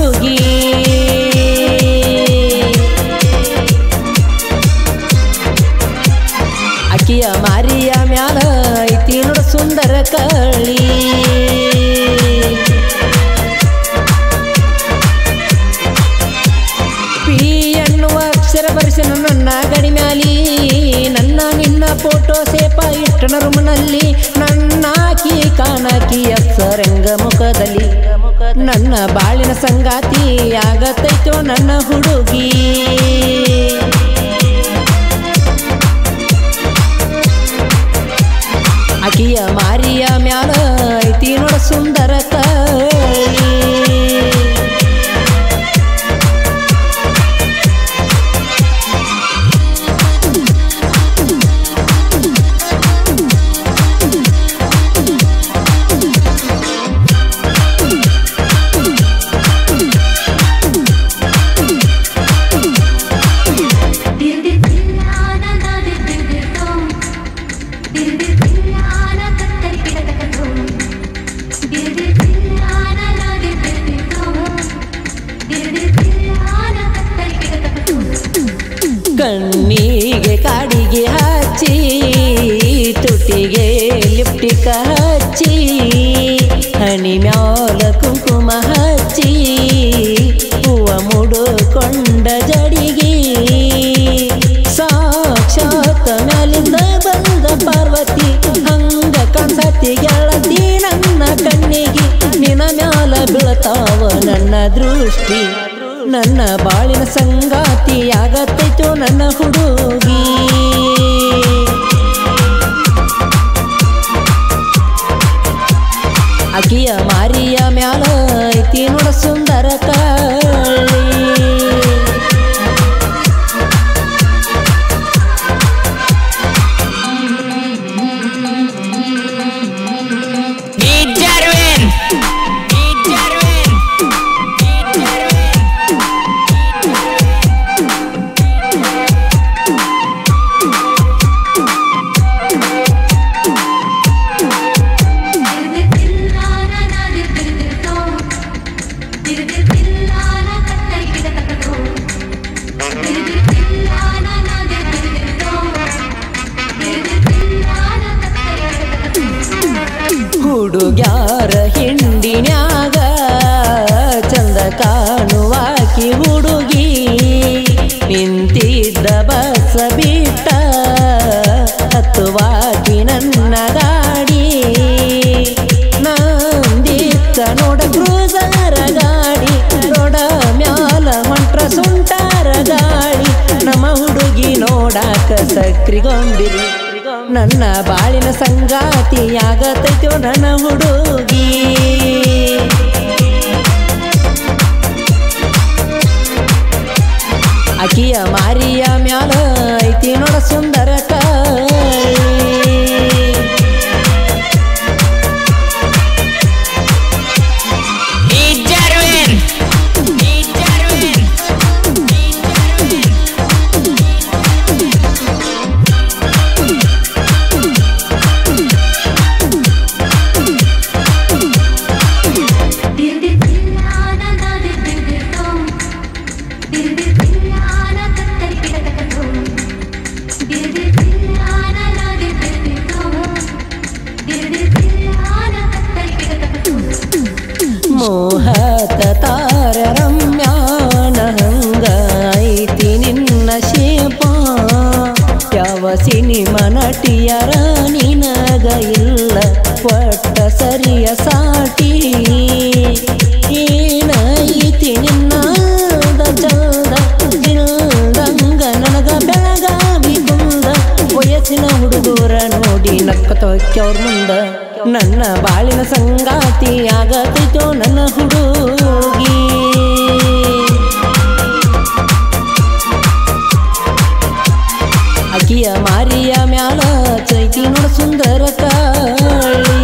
ಹುಡುಗಿ ಅಕ್ಕಿಯ ಮಾರಿಯ ಮ್ಯಾಲ ಐತಿ ನೋಡ ಸುಂದರ ಕಳಿ ಪಿ ಎನ್ನುವ ಅಕ್ಷರ ಬರೆಸಿ ನನ್ನ ಗಡಿ ಮ್ಯಾಲಿ ನನ್ನ ನಿನ್ನ ಫೋಟೋ ಸೇಪ ಇಟ್ಟನ ರೂಮ್ನಲ್ಲಿ ನನ್ನ ಕಿ ಕಾಣಕಿ ಅಕ್ಷರಂಗ ಮುಖದಲ್ಲಿ ನನ್ನ ಬಾಳಿನ ಸಂಗಾತಿ ಆಗತೈತೋ ನನ್ನ ಹುಡುಗಿ ಅಕಿಯ ಮಾರಿಯ ಮ್ಯಾಲ ಐತಿ ನೋಡ ಸುಂದರ ಕಳಿ ಕಣ್ಣಿಗೆ ಕಾಡಿಗೆ ಹಚ್ಚಿ ತುಟಿಗೆ ಲಿಪ್ಟಿಕ ಹಚ್ಚಿ ಹನಿ ಮ್ಯಾಲ ಕುಂಕುಮ ಹಚ್ಚಿ ಹೂವ ಮುಡುಕೊಂಡ ಜಡಿಗೆ ಸಾಕ್ಷಾತ್ ಮ್ಯಾಲಿಂದ ಬಂದ ಪಾರ್ವತಿ ಹಂಗ ಕಾಣ್ಸತಿ ಗೆಳತಿ ನನ್ನ ಕಣ್ಣಿಗೆ ನಿನ ಮ್ಯಾಲ ಬೀಳ್ತಾವ ನನ್ನ ದೃಷ್ಟಿ ನನ್ನ ಬಾಳಿನ ಸಂಗಾತಿ ಆಗತ್ತೈತೋ ನನ್ನ ಹುಡುಗಿ ಅಕಿಯ ಮಾರಿಯ ಮ್ಯಾಲ ಐತಿ ನೋಡ ಸುಂದರ ಕಳಿ Beat Jarwin! Beat Jarwin! Beat Jarwin! ಹುಡುಗ್ಯಾರ ಹಿಂಡಿನ್ಯಾಗ ಚಂದ ಕಾಣುವಾಕಿ ಹುಡುಗಿ ನಿಂತಿದ್ದ ಬಸ ಬಿಟ್ಟ ಹತ್ತುವಾಕಿ ನನ್ನ ಗಾಡಿ ನಂದಿತ್ತ ನೋಡ ಕ್ರೂಸರ ಗಾಡಿ ನೋಡ ಮ್ಯಾಲ ಹೊಂಟ್ರ ಸುಂಟಾರ ಗಾಳಿ ನಮ್ಮ ಹುಡುಗಿ ನೋಡಾಕ ಸಕ್ರಿಗೊಂಬಿರಿ ನನ್ನ ಬಾಳಿನ ಸಂಗಾತಿ ಆಗತೈತೋ ನನ್ನ ಹುಡುಗಿ ಅಕಿಯ ಮಾರಿಯ ಮ್ಯಾಲ ಐತಿ ನೋಡ ಸುಂದರ ಕಳಿ Beat Jarwin! Beat Jarwin! Beat Jarwin! ಮೋಹತ ತಾರ ರಮ್ಯಾನ ಹಂಗ ಐತಿ ನಿನ್ನ ಶೇಪ ಯಾವ ಸಿನಿಮಾ ನಟಿಯರ ನಿನಗ ಇಲ್ಲ ಒಟ್ಟ ಸರಿಯ ಸಾಟಿ ಏನೈತಿ ನಿನ್ನ ಚಂದ ದಿಲ್ದಂಗ ನನಗ ಬೆಳಗಾವಿ ಕುಂದ ವಯಸ್ಸಿನ ಹುಡುಗರ ನೋಡಿ ನಕ್ಕತೋಕ್ಯವ್ರ ಮುಂದ ನನ್ನ ಬಾಳಿನ ಸಂಗಾತಿ ಆಗತೈತೋ ನನ್ನ ಹುಡುಗಿ ಅಕಿಯ ಮಾರಿಯ ಮ್ಯಾಲ ಚೈತಿ ನೋಡ ಸುಂದರ ಕಾಳಿ